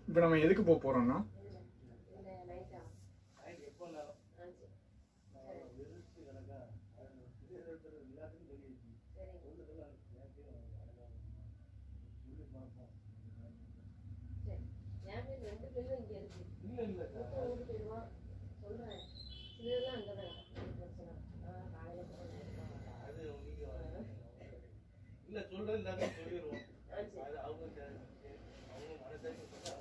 இப்போ நம்ம எதுக்கு போக போறோம்னா இல்ல சொல்றது எல்லாத்தையும் சொல்லிடுவோம் அது அவங்க அவங்க மனசாட்சி சொன்னா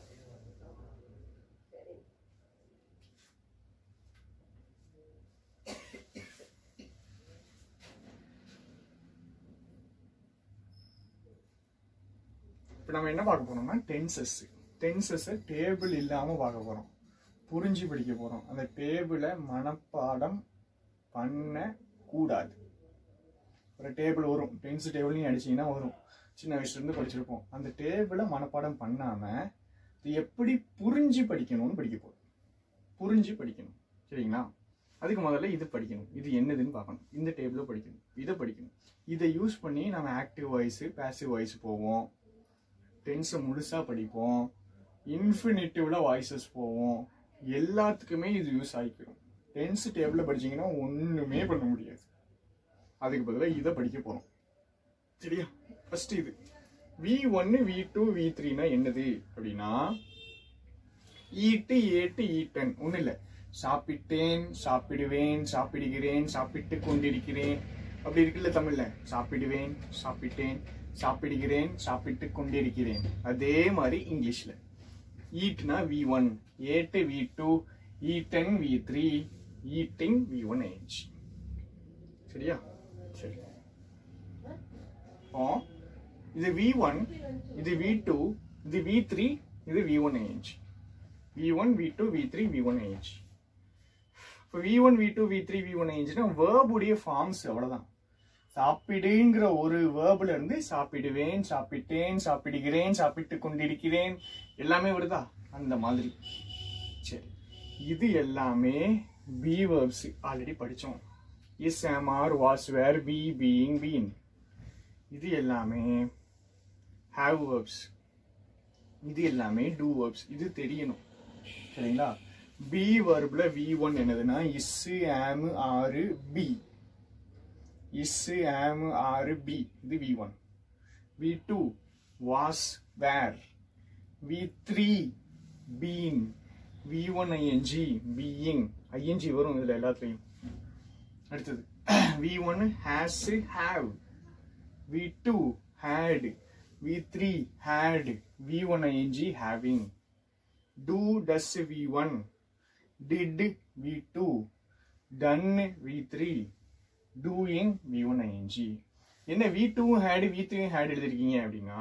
இப்போ நம்ம என்ன பார்க்க போறோம்னா டென்சஸ் டென்சஸ் டேபிள் இல்லாம பார்க்க போறோம் புரிஞ்சு படிக்க போறோம் அந்த டேபிளை மனப்பாடம் பண்ண கூடாது ஒரு டேபிள் வரும் டென்ஸ் டேபிளையும் அடிச்சீங்கன்னா வரும் சின்ன வயசுல இருந்து படிச்சிருப்போம் அந்த டேபிளை மனப்பாடம் பண்ணாம இது எப்படி புரிஞ்சு படிக்கணும்னு படிக்க போறோம் புரிஞ்சு படிக்கணும் சரிங்களா அதுக்கு முதல்ல இது படிக்கணும் இது என்னதுன்னு பார்க்கணும் இந்த டேபிளை படிக்கணும் இதை படிக்கணும் இதை யூஸ் பண்ணி நம்ம ஆக்டிவ் வாய்ஸ் பேசிவ் வாய்ஸ் போவோம் டென்ஸை முழுசா படிப்போம் இன்ஃபினிட்டிவ்ல வாய்ஸஸ் போவோம் எல்லாத்துக்குமே இது யூஸ் ஆகிக்கிறோம் டென்ஸ் டேபிள்ல படிச்சீங்கன்னா ஒண்ணுமே பண்ண முடியாது அதுக்கு பதிலாக இதை படிக்க போறோம் சரியா ஃபர்ஸ்ட் இது வி ஒன்னு வி டூ வி த்ரீனா என்னது அப்படின்னா ஈட்டு ஏட்டு ஈட்டன் ஒன்றும் இல்லை சாப்பிட்டேன் சாப்பிடுவேன் சாப்பிடுகிறேன் சாப்பிட்டு கொண்டிருக்கிறேன் அப்படி இருக்குல்ல தமிழ்ல சாப்பிடுவேன் சாப்பிட்டேன் சாப்பிடுகிறேன் சாப்பிட்டு கொண்டிருக்கிறேன் அதே மாதிரி இங்கிலீஷ்ல ஈட்னா V one ate V two eaten V three eating V one ஏஜ் சரியா சரி இப்போ இது வி ஒன் இது வி டூ இது வி த்ரீ இது வி ஒன் ஏஜ் V one V two V three V one ஏஜ் இப்போ V one V two V three V one ஏஜ்னா வேர்புடைய ஃபார்ம்ஸ் அவ்வளவுதான் சாப்பிடுங்கிற ஒரு வேர்ப்ல இருந்து சாப்பிடுவேன் சாப்பிட்டேன் சாப்பிடுகிறேன் சாப்பிட்டு கொண்டிருக்கிறேன் எல்லாமே வருதா அந்த மாதிரி சரி இது எல்லாமே பி வேர்ப்ஸ் ஆல்ரெடி படிச்சோம் is am are was were be being been இது எல்லாமே ஹாவ் வேர்ப்ஸ் இது எல்லாமே டூ வேர்ப்ஸ் இது தெரியணும் சரிங்களா பி வேர்ப்ல வி ஒன் என்னதுன்னா is am are be is am are be இது V one V two was were V three been V one ING being ING வரும் இதுல எல்லாத்துலயும் அடுத்தது V one has have V two had V three had V one ING having do does v1 did v2 done v3 doing v1 ing என்ன v2 had v3 had எழுதிருக்கீங்க அப்படின்னா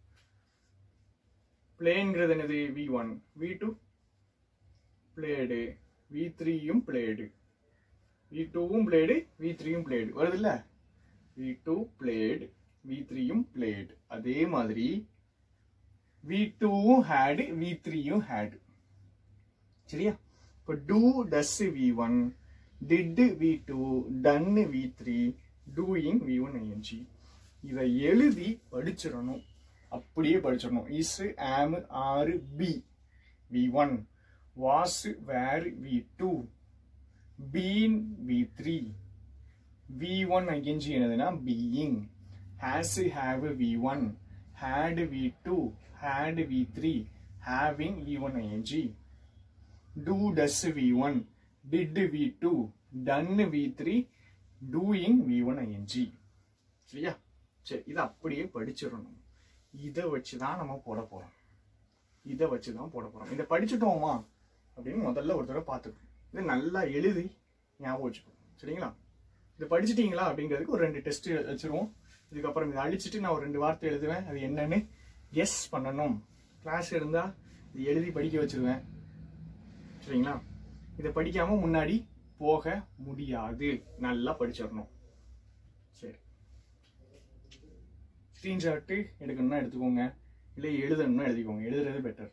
பிளேங்கிறது என்னது v1 v2 played v3யும் played v2வும் played v3யும் played வருது இல்ல v2 played v3யும் blade அதே மாதிரி v2வும் had v3யும் had சரியா இப்போ do does v1 did v2 done v3 doing v1 ing இதை எழுதி படிச்சிடணும் அப்படியே படிச்சிடணும் is am are be V one was were V two been V three V one ING என்னதுன்னா being has have V one had v2 had v3 having v1 ing do does v1 did v2 done v3 doing v1 ing சரியா சரி இதை அப்படியே படிச்சிடணும் இதை வச்சு தான் நம்ம போட போறோம் இதை வச்சு தான் போட போறோம் இதை படிச்சுட்டோமா அப்படின்னு முதல்ல ஒரு தடவை பார்த்துக்கணும் இதை நல்லா எழுதி ஞாபகம் வச்சுக்கணும் சரிங்களா இதை படிச்சிட்டீங்களா அப்படிங்கிறதுக்கு ஒரு ரெண்டு டெஸ்ட் வச்சிருவோம் இதுக்கப்புறம் இதை அழிச்சிட்டு நான் ஒரு ரெண்டு வார்த்தை எழுதுவேன் அது என்னன்னு கெஸ் பண்ணணும் கிளாஸ் இருந்தா இது எழுதி படிக்க வச்சிருவேன் சரிங்களா இதை படிக்காம முன்னாடி போக முடியாது நல்லா படிச்சிடணும் சரி ஸ்கிரீன்ஷாட்டு எடுக்கணும்னா எடுத்துக்கோங்க இல்லை எழுதணும்னா எழுதிக்கோங்க எழுதுறது பெட்டர்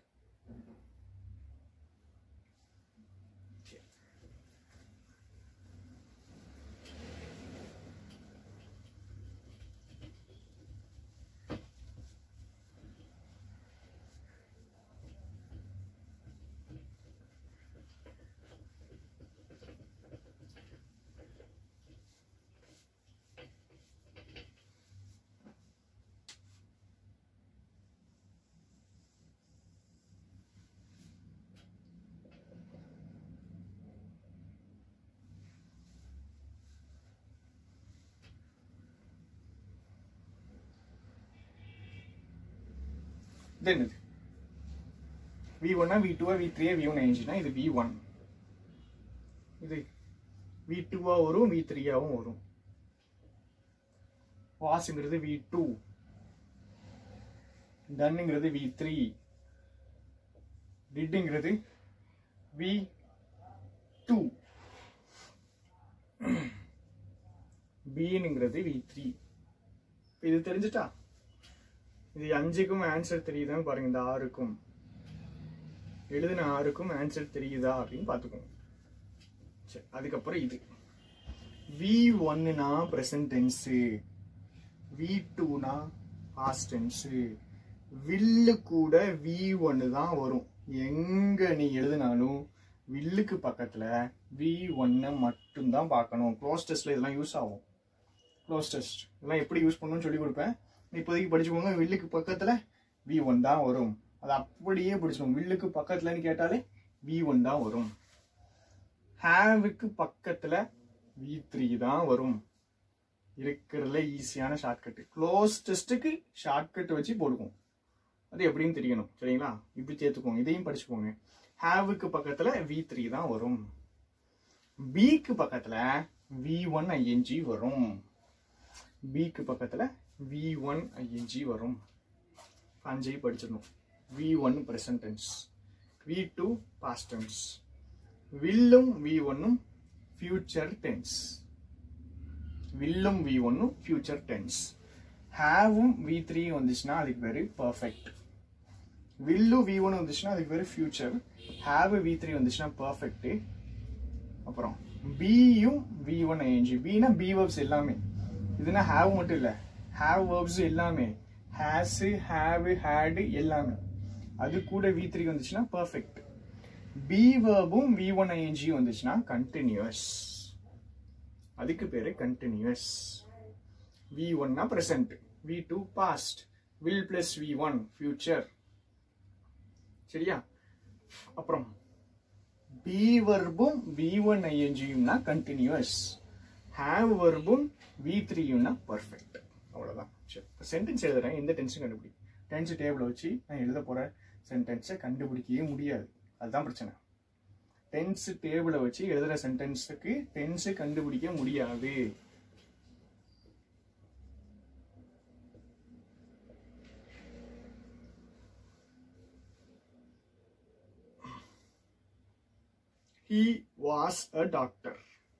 இது என்னது வி ஒன்னா வி டூவா வி த்ரீயா வி ஒன் ஐஞ்சுனா இது வி ஒன் இது வி டூவா வரும் வி த்ரீயாவும் வரும் வாசுங்கிறது வி டூ டன்னுங்கிறது வி த்ரீ டிட்டுங்கிறது வி டூ பின்னுங்கிறது வி த்ரீ இது தெரிஞ்சுட்டா இது அஞ்சுக்கும் ஆன்சர் தெரியுதான்னு பாருங்க இந்த ஆறுக்கும் எழுதின ஆறுக்கும் ஆன்சர் தெரியுதா அப்படின்னு பார்த்துக்கோங்க சரி அதுக்கப்புறம் இது வி ஒன்னுனா ப்ரெசன்ட் டென்ஸு வி டூனா பாஸ்ட் டென்ஸு வில்லு கூட வி ஒன்னு தான் வரும் எங்க நீ எழுதினாலும் வில்லுக்கு பக்கத்துல வி ஒன்னை மட்டும்தான் பார்க்கணும் க்ளோஸ் டெஸ்ட்ல இதெல்லாம் யூஸ் ஆகும் க்ளோஸ் டெஸ்ட் இதெல்லாம் எப்படி யூஸ் பண்ணணும்னு சொல்லி கொடுப்பேன் இப்போதைக்கு படிச்சுக்கோங்க வில்லுக்கு பக்கத்துல வி ஒன் தான் வரும் அது அப்படியே படிச்சிடும் வில்லுக்கு பக்கத்துலன்னு கேட்டாலே வி ஒன் தான் வரும் ஹேவுக்கு பக்கத்துல வி த்ரீ தான் வரும் இருக்கிறதுல ஈஸியான ஷார்ட்கட் க்ளோஸ் டெஸ்ட்டுக்கு ஷார்ட்கட் வச்சு போடுவோம் அது எப்படின்னு தெரியணும் சரிங்களா இப்படி சேர்த்துக்கோங்க இதையும் படிச்சுக்கோங்க ஹேவுக்கு பக்கத்துல வி த்ரீ தான் வரும் பிக்கு பக்கத்துல வி ஒன் ஐஎன்ஜி வரும் பிக்கு பக்கத்துல வி ஒன் ஐஎன்ஜி வரும் அஞ்சையும் படிச்சிடணும் V one present tense V two past tense வில்லும் வி ஒன்னும் ஃபியூச்சர் டென்ஸ் வில்லும் வி ஒன்னும் ஃபியூச்சர் டென்ஸ் ஹேவும் வி த்ரீ வந்துச்சுன்னா அதுக்கு பேரு பர்ஃபெக்ட் வில்லு வி ஒன் வந்துச்சுன்னா அதுக்கு பேரு ஃபியூச்சர் ஹேவ் வி த்ரீ வந்துச்சுன்னா பர்ஃபெக்ட் அப்புறம் பியும் வி ஒன் ஐஎன்ஜி பினா பி வேர்ப்ஸ் எல்லாமே இதுனா ஹேவ் மட்டும் இல்ல ஹேவ் வேர்ப்ஸ் எல்லாமே ஹேஸ் ஹேவ் ஹேடு எல்லாமே அது கூட வி த்ரீ வந்துச்சுன்னா பர்ஃபெக்ட் பி வேர்பும் வி ஒன் ஐஎன்ஜி வந்துச்சுன்னா கண்டினியூஸ் அதுக்கு பேரு கண்டினியூஸ் வி ஒன்னா present V two past will plus V one future சரியா அப்புறம் பி வர்பும் வி ஒன் ஐஎன்ஜியும்னா கண்டினியூஸ் ஹேவ் வர்பும் வி த்ரீயும்னா பர்ஃபெக்ட் அவ்வளவுதான் சரி சென்டென்ஸ் எழுதுறேன் எந்த டென்ஸும் கண்டுபிடி டென்ஸ் டேபிள் வச்சு நான் எழுத போற சென்டென்ஸை கண்டுபிடிக்கவே முடியாது அதுதான் பிரச்சனை டென்ஸ் டேபிளை வச்சு எழுதுற சென்டென்ஸுக்கு டென்ஸ் கண்டுபிடிக்க முடியாது he was a doctor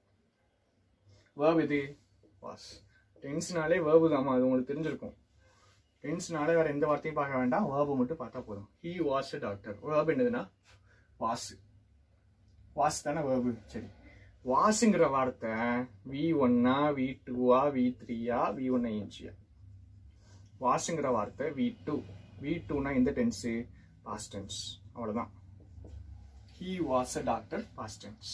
verb இது was டென்ஸ்னாலே verb தாமா அது உங்களுக்கு தெரிஞ்சிருக்கும் டென்ஸ்னாலே வேற எந்த வார்த்தையும் பார்க்க வேண்டாம் verb மட்டும் பார்த்தா போதும் he was a doctor verb என்னதுன்னா was வாஸ் தானே verb சரி வாஸுங்கிற வார்த்தை வி ஒன்னா வி டூவா வி த்ரீயா வி ஒன் ஐஎன்ஜியா வாஸுங்கிற வார்த்தை வி டூ வி டூனா எந்த டென்ஸு பாஸ்ட் டென்ஸ் அவ்வளோதான் he was a doctor past tense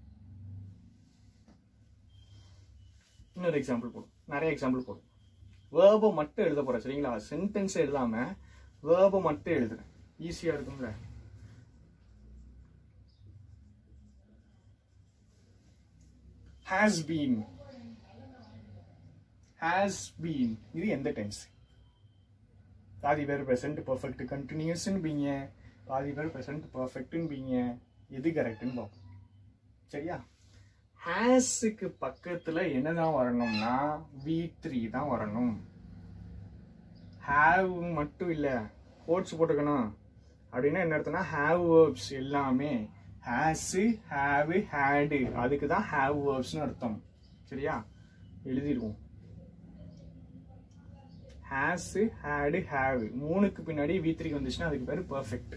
இன்னொரு எக்ஸாம்பிள் போடும் நிறைய எக்ஸாம்பிள் போடும் வேர்பை மட்டும் எழுத போறேன் சரிங்களா சென்டென்ஸ் எழுதாம வேர்பை மட்டும் எழுதுறேன் ஈஸியா இருக்கும்ல has been has been இது எந்த டென்ஸ் பாதி பேர் ப்ரெசன்ட் பர்ஃபெக்ட் கண்டினியூஸ்னு பீங்க பாதி பேர் ப்ரெசன்ட் பர்ஃபெக்ட்னு பீங்க எது கரெக்ட்னு பார்ப்போம் சரியா ஹேஸுக்கு பக்கத்துல என்னதான் வரணும்னா வி த்ரீ தான் வரணும் ஹேவ் மட்டும் இல்ல கோட்ஸ் போட்டுக்கணும் அப்படின்னா என்ன அர்த்தம்னா ஹேவ் வேர்ப்ஸ் எல்லாமே ஹேஸ் ஹேவ் ஹேடு அதுக்கு தான் ஹேவ் வேர்ப்ஸ்னு அர்த்தம் சரியா எழுதிடுவோம் ஹேஸ் ஹேடு ஹேவ் மூணுக்கு பின்னாடி வி த்ரீ வந்துச்சுன்னா அதுக்கு பேர் பர்ஃபெக்ட்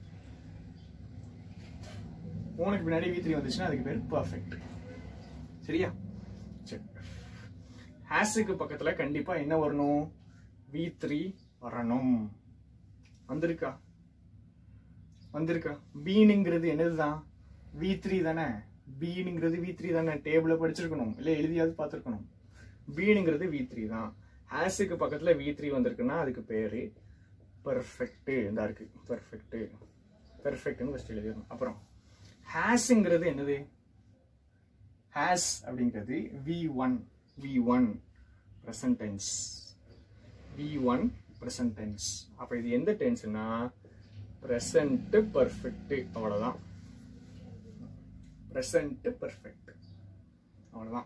மூணுக்கு பின்னாடி வி த்ரீ வந்துச்சுன்னா அதுக்கு பேர் பர்ஃபெக்ட் சரியா சரி ஹேஸுக்கு பக்கத்துல கண்டிப்பா என்ன வரணும் வி த்ரீ வரணும் வந்திருக்கா வந்திருக்கா பீனுங்கிறது என்னதுதான் வி த்ரீ தானே பீனுங்கிறது வி த்ரீ தானே டேபிள படிச்சிருக்கணும் இல்ல எழுதியாவது பார்த்துருக்கணும் பீனுங்கிறது வி த்ரீ தான் ஹேஸுக்கு பக்கத்துல வி த்ரீ வந்திருக்குன்னா அதுக்கு பேரு பெர்ஃபெக்ட் இந்த இருக்கு பெர்ஃபெக்ட் பெர்ஃபெக்ட்னு ஃபர்ஸ்ட் எழுதிடணும் அப்புறம் ஹேஸுங்கிறது என்னது ஹேஸ் அப்படிங்கிறது V one V one present tense V one present tense அப்போ இது எந்த டென்ஸ்னா ப்ரெசன்ட் பர்ஃபெக்ட் அவ்வளோதான் ப்ரெசன்ட் பர்ஃபெக்ட் அவ்வளோதான்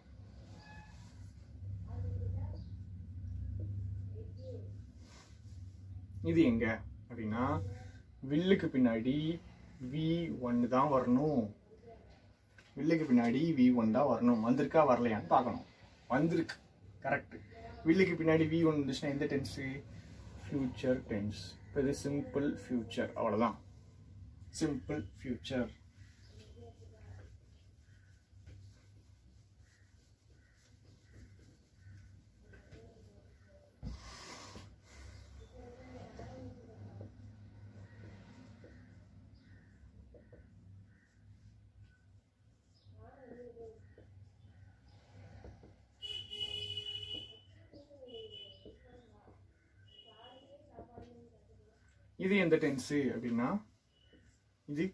இது எங்க அப்படின்னா வில்லுக்கு பின்னாடி வி ஒன்னு தான் வரணும் வில்லுக்கு பின்னாடி வி ஒன் தான் வரணும் வந்திருக்கா வரலையான்னு பார்க்கணும் வந்திருக்கு கரெக்ட் வில்லுக்கு பின்னாடி வி ஒன் இருந்துச்சுன்னா எந்த டென்ஸு ஃபியூச்சர் டென்ஸ் இப்போ இது சிம்பிள் ஃபியூச்சர் அவ்வளோதான் சிம்பிள் ஃபியூச்சர் இது எந்த டென்ஸு அப்படின்னா இது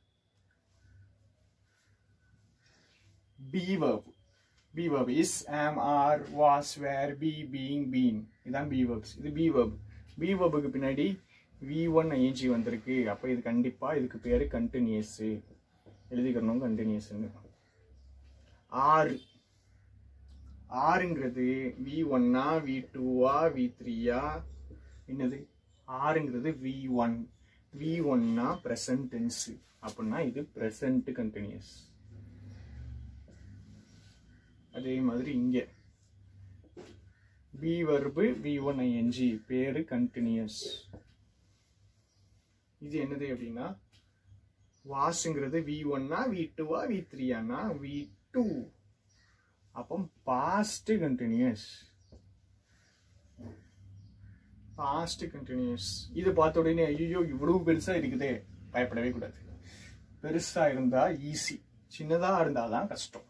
be verb be verb is am are was were be being been இதான் பி verbs இது பி verb பி verbுக்கு பின்னாடி வி ஒன் ஐஎன்ஜி வந்திருக்கு அப்போ இது கண்டிப்பா இதுக்கு பேரு கண்டினியூஸ் எழுதிக்கிறணும் கண்டினியூஸ்னு ஆறு ஆறுங்கிறது வி ஒன்னா வி டூவா வி த்ரீயா என்னது ஆறுங்கிறது வி ஒன் வி ஒன்னா ப்ரெசன்ட் டென்ஸ் அப்படின்னா இது ப்ரெசன்ட் கண்டினியூஸ் அதே மாதிரி இங்க be verb V one ING பேரு கண்டினியூஸ் இது என்னது அப்படின்னா வாஷுங்கிறது வி ஒன்னா வி டூவா வி த்ரீயானா வி டூ அப்போ பாஸ்ட் கண்டினியூஸ் பாஸ்ட் கண்டினியூஸ் இது பார்த்த உடனே ஐயோ இவ்வளவு பெருசா இருக்குதே பயப்படவே கூடாது பெருசா இருந்தா ஈஸி சின்னதா இருந்தாதான் கஷ்டம்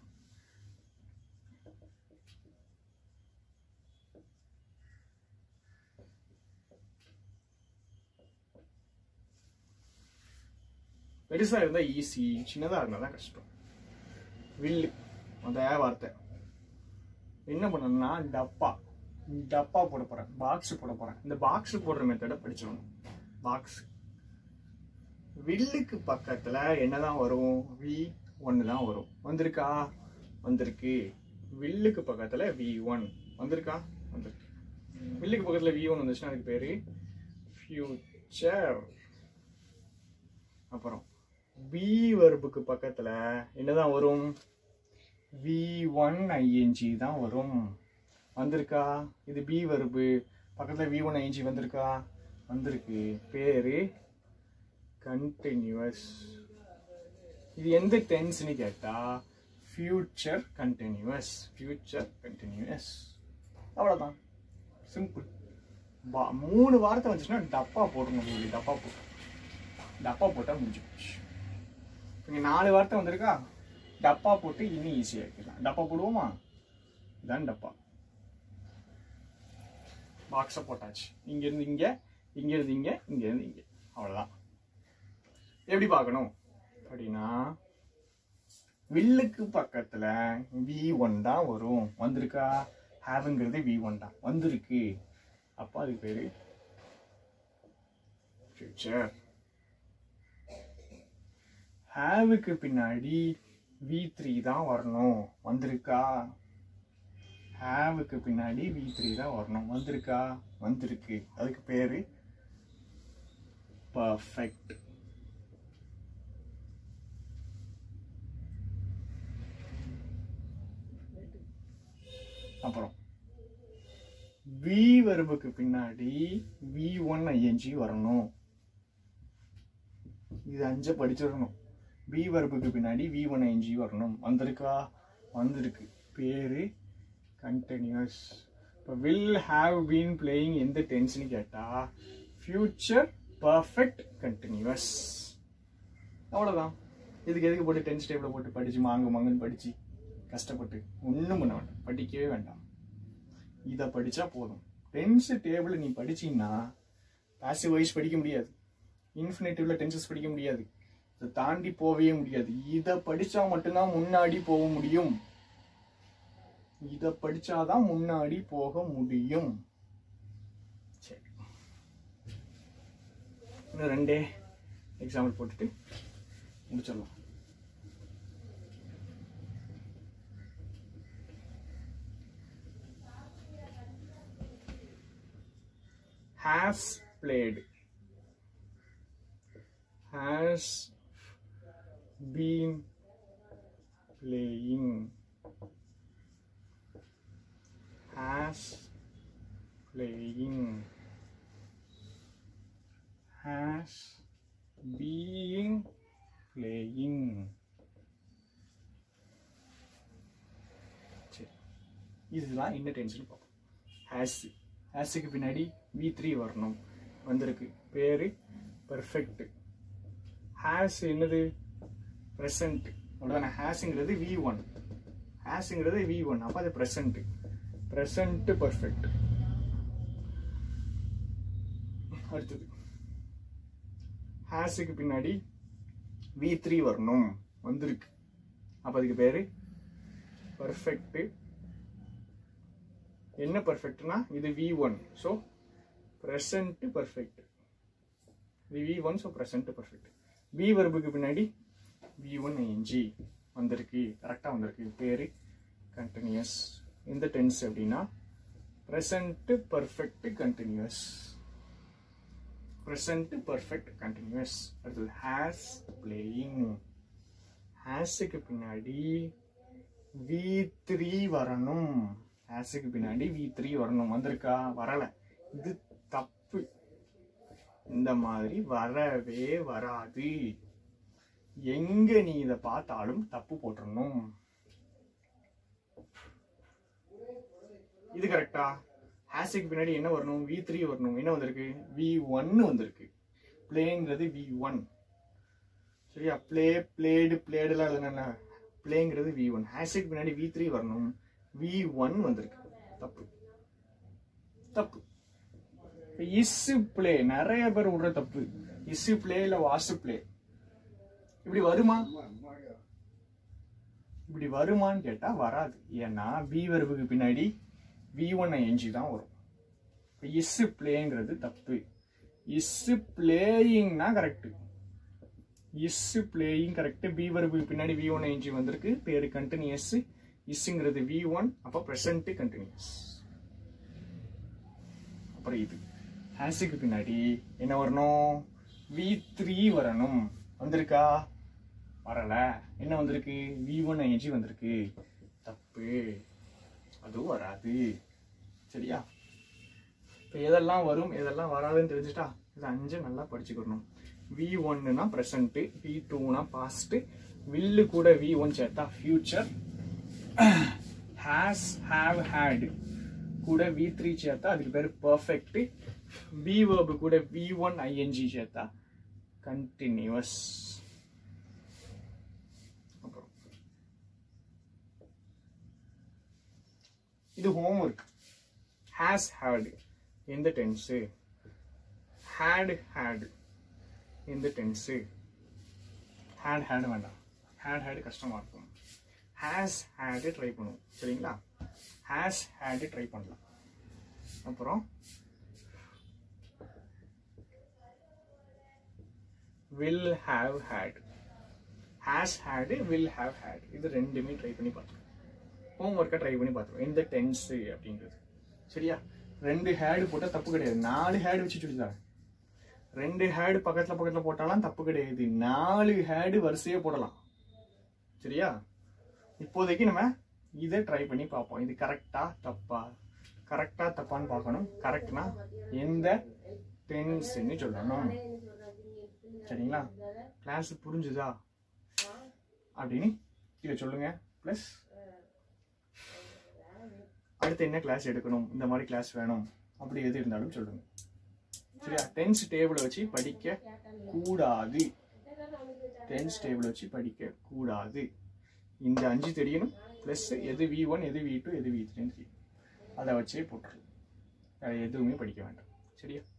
பெருசா இருந்தா ஈஸி சின்னதா இருந்தா தான் கஷ்டம் வில்லு அந்த வார்த்தை என்ன பண்ணணும்னா டப்பா டப்பா போட போறேன் பாக்ஸ் போட போறேன் இந்த பாக்ஸ் போடுற மெத்தட படிச்சிடணும் பாக்ஸ் வில்லுக்கு பக்கத்துல என்னதான் வரும் வி ஒன்னு தான் வரும் வந்திருக்கா வந்திருக்கு வில்லுக்கு பக்கத்துல வி ஒன் வந்திருக்கா வந்திருக்கு வில்லுக்கு பக்கத்துல வி ஒன் வந்துச்சுன்னா அதுக்கு பேரு ஃபியூச்சர் அப்புறம் பி வர்புக்கு பக்கத்துல என்னதான் வரும் வி ஒன் ஐஎன்ஜி தான் வரும் வந்திருக்கா இது பி வருபு பக்கத்துல வி ஒன் ஐஎன்ஜி வந்திருக்கா வந்திருக்கு பேரு கண்டினியூஸ் இது எந்த டென்ஸ்னு கேட்டா ஃபியூச்சர் கண்டினியூஸ் ஃபியூச்சர் கண்டினியூஸ் அவ்வளவுதான் சிம்பிள் பா மூணு வார்த்தை வந்துச்சுன்னா டப்பா போடணும் உங்களுக்கு டப்பா போட்டு டப்பா போட்டா முடிஞ்சு போச்சு இங்க நாலு வார்த்தை வந்திருக்கா டப்பா போட்டு இன்னும் ஈஸியா இருக்கலாம் டப்பா போடுவோமா இதான் டப்பா பாக்ஸை போட்டாச்சு இங்க இருந்து இங்க இங்க இருந்து இங்க இங்க இருந்து இங்க அவ்வளவுதான் எப்படி பார்க்கணும் அப்படின்னா வில்லுக்கு பக்கத்துல வி ஒன் தான் வரும் வந்திருக்கா ஹேவுங்கிறது வி ஒன் தான் வந்திருக்கு அப்போ அதுக்கு பேரு ஃபியூச்சர் ஹேவுக்கு பின்னாடி வி த்ரீ தான் வரணும் வந்திருக்கா ஹேவுக்கு பின்னாடி வி த்ரீ தான் வரணும் வந்திருக்கா வந்திருக்கு அதுக்கு பேரு பர்ஃபெக்ட் அப்புறம் வி வருபுக்கு பின்னாடி வி ஒன் ஐஎன்ஜி வரணும் இது அஞ்சு படிச்சிடணும் வி வருபுக்கு பின்னாடி வி ஒன் ஐஎன்ஜி வரணும் வந்திருக்கா வந்திருக்கு பேரு கண்டினியூஸ் இப்போ வில் ஹாவ் பீன் பிளேயிங் எந்த டென்ஸ்னு கேட்டா ஃபியூச்சர் பர்ஃபெக்ட் கண்டினியூஸ் அவ்வளோதான் இதுக்கு எதுக்கு போட்டு டென்ஸ் டேபிள போட்டு படிச்சு மாங்கு மாங்குன்னு படிச்சு கஷ்டப்பட்டு ஒன்றும் பண்ண வேண்டாம் படிக்கவே வேண்டாம் இதை படிச்சா போதும் டென்ஸ் டேபிள் நீ படிச்சீங்கன்னா பாசிவ் வைஸ் படிக்க முடியாது இன்ஃபினிட்டிவ்ல டென்சஸ் படிக்க முடியாது இதை தாண்டி போகவே முடியாது இதை படிச்சா மட்டும்தான் முன்னாடி போக முடியும் இதை படிச்சாதான் முன்னாடி போக முடியும் சரி இன்னும் ரெண்டே எக்ஸாம்பிள் போட்டுட்டு முடிச்சிடலாம் has played has been playing has playing has been playing சரி இதெல்லாம் என்ன டென்ஷன் பார்ப்போம் ஹேஸ் ஹேஸுக்கு பின்னாடி வி த்ரீ வரணும் வந்திருக்கு பேரு பெர்ஃபெக்ட் ஹேஸ் என்னது ப்ரெசன்ட் அவ்வளோதானே ஹேஸுங்கிறது வி ஒன் ஹேஸுங்கிறது வி ஒன் அப்போ அது ப்ரெசன்ட் ப்ரெசன்ட் பர்ஃபெக்ட் அடுத்தது ஹேஸுக்கு பின்னாடி வி த்ரீ வரணும் வந்திருக்கு அப்போ அதுக்கு பேரு பர்ஃபெக்ட் என்ன பர்ஃபெக்ட்னா இது V one so present perfect இது V one so present perfect V வர்புக்கு பின்னாடி வி ஒன் ஐஎன்ஜி வந்திருக்கு கரெக்டாக வந்திருக்கு பேரு கண்டினியூஸ் எந்த டென்ஸ் அப்படின்னா present perfect continuous present perfect continuous அடுத்தது ஹேஸ் பிளேயிங் ஹேஸுக்கு பின்னாடி வி த்ரீ வரணும் ஹேஸுக்கு பின்னாடி வி த்ரீ வரணும் வந்திருக்கா வரல இது தப்பு இந்த மாதிரி வரவே வராது எங்க நீ இதை பார்த்தாலும் தப்பு போட்டுறணும் இது கரெக்டா ஹேஸுக்கு பின்னாடி என்ன வரணும் வி த்ரீ வரணும் என்ன வந்திருக்கு வி ஒன்னு வந்திருக்கு பிளேங்கிறது வி ஒன் சரியா பிளே பிளேடு பிளேடுலாம் எழுதுனா பிளேங்கிறது வி ஒன் ஹேஷுக்கு பின்னாடி வி த்ரீ வரணும் வி ஒன் வந்திருக்கு தப்பு தப்பு இஸ் பிளே நிறைய பேர் விடுற தப்பு இஸ் பிளே இல்ல வாசு பிளே இப்படி வருமா இப்படி வருமான்னு கேட்டா வராது ஏன்னா பி வருவுக்கு பின்னாடி வி ஒன் ஐஎன்ஜி தான் வரும் இஸ் பிளேங்கிறது தப்பு இஸ் பிளேயிங்னா correct is playing correct be வருபுக்கு பின்னாடி வி ஒன் ஐஎன்ஜி வந்திருக்கு பேரு கண்டினியூஸ் இஸ்ங்கிறது வி ஒன் அப்போ ப்ரெசன்ட் கண்டினியூஸ் அப்புறம் இது ஹேஸுக்கு பின்னாடி என்ன வரணும் வி த்ரீ வரணும் வந்திருக்கா வரல என்ன வந்திருக்கு வி ஒன் ஐஎன்ஜி வந்திருக்கு தப்பு அதுவும் வராது சரியா இப்போ எதெல்லாம் வரும் எதெல்லாம் வராதுன்னு தெரிஞ்சுட்டா இது அஞ்சு நல்லா படிச்சுக்கணும் வி ஒன்னுனா ப்ரெசன்ட் வி டூனா பாஸ்ட் வில்லு கூட வி ஒன் சேர்த்தா ஃபியூச்சர் ஹேஸ் ஹாவ் ஹேட் கூட வி த்ரீ சேர்த்தா அதுக்கு பேர் பர்ஃபெக்ட் பி வேர்பு கூட வி ஒன் ஐஎன்ஜி சேர்த்தா கண்டினியூஸ் அப்புறம் இது ஹோம்ஒர்க் ஹேஸ் ஹேட் எந்த டென்ஸு ஹேட் ஹேட் எந்த டென்ஸு ஹேட் ஹேட் வேண்டாம் ஹேட் ஹேட் கஷ்டமாக இருக்கும் ஹேஸ் ஹேடு ட்ரை பண்ணுவோம் சரிங்களா ஹேஸ் ஹேடு ட்ரை பண்ணலாம் அப்புறம் will have had has had will have had இது ரெண்டுமே ட்ரை பண்ணி பார்த்துருவோம் ஹோம் ஒர்க்கை ட்ரை பண்ணி பார்த்துருவோம் எந்த டென்ஸு அப்படின்றது சரியா ரெண்டு ஹேடு போட்டால் தப்பு கிடையாது நாலு ஹேடு வச்சு சொல்லித்தாரேன் ரெண்டு ஹேடு பக்கத்துல பக்கத்துல போட்டாலும் தப்பு கிடையாது நாலு ஹேடு வரிசையா போடலாம் சரியா இப்போதைக்கு நம்ம இதை ட்ரை பண்ணி பார்ப்போம் இது கரெக்டா தப்பா கரெக்டா தப்பான்னு பார்க்கணும் கரெக்ட்னா எந்த டென்ஸ்ன்னு சொல்லணும் சரிங்களா கிளாஸ் புரிஞ்சுதா அப்படின்னு இதை சொல்லுங்க ப்ளஸ் அடுத்து என்ன கிளாஸ் எடுக்கணும் இந்த மாதிரி கிளாஸ் வேணும் அப்படி எது இருந்தாலும் சொல்லுங்க சரியா டென்ஸ் டேபிளை வச்சு படிக்க கூடாது டென்ஸ் டேபிள் வச்சு படிக்க கூடாது இந்த அஞ்சு தெரியணும் ப்ளஸ் எது வி ஒன் எது வி டூ எது வி த்ரீன்னு தெரியும் அதை வச்சே போட்டுருலாம் வேற எதுவுமே படிக்க வேண்டாம் சரியா